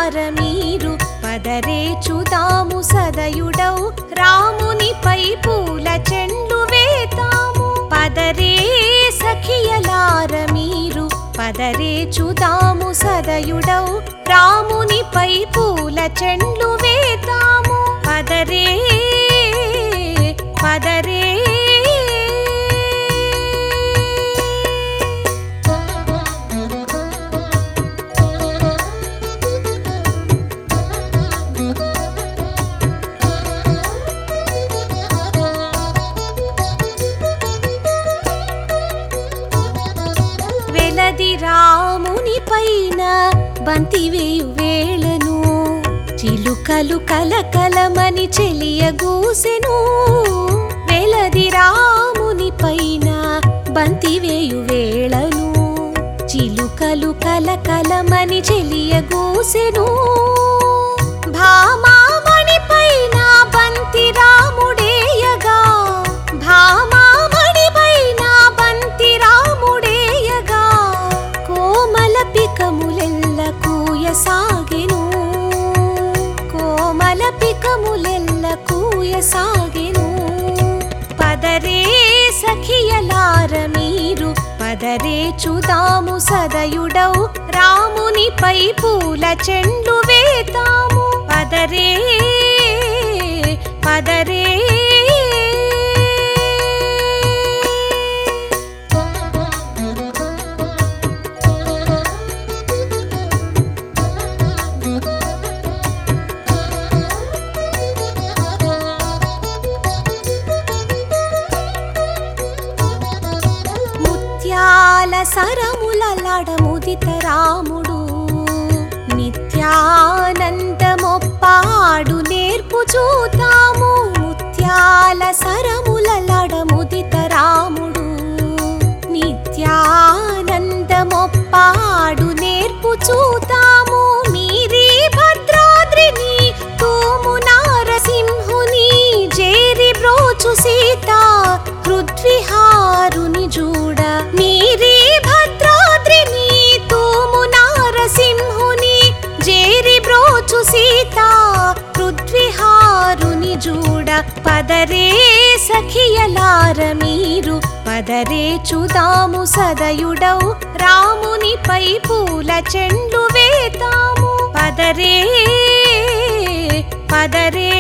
మీరు పదరే చుదాము సదయుడౌ రామునిపై పూల చెండ్లు వేతాము పదరే సఖియలార మీరు పదరే చుదాము సదయుడౌ రామునిపై పూల చెండ్లు వేతాము పదరే పదరే వెలది రాముని పైన బంతివేయు వేళను చిలుకలు కలకలమని చెలియగూసెను వెలది రాముని పైన బంతివేయు వేళను చిలుకలు కలకలమని చెలియగూసెను భామామణి పైన బంతి రాముడేయగా భామామణి పైన బంతి రాముడేయగా కోమల పికములెల్ల కూయసాగెను కోమల పికములెల్ల కూయసాగెను పదరే సఖియలార మీరు పదరే చుదాము సదయుడౌ రామునిపై పూల చెండ్లు వేతాము పదరే పదరే ముత్యాల సరముల ముదిత రాముడు నిత్యానందమొప్పాడు నేర్పు చూతాము ముత్యాల సరముల ముదిత రాముడు నిత్యానందమొప్పాడు నేర్పు చూతాము మీరీ భద్రాద్రిని తూము నారసింహుని జేరి బ్రోచు సీత హృద్విహారుని జూడ మీరీ భద్రాద్రిని తూము నారసింహుని జేరి బ్రోచు సీత హృద్విహారుని జూడ పదరే సఖియలార మీరు పదరే చుదాము సదయుడౌ రామునిపై పూల చెండ్లు వేతాము పదరే పదరే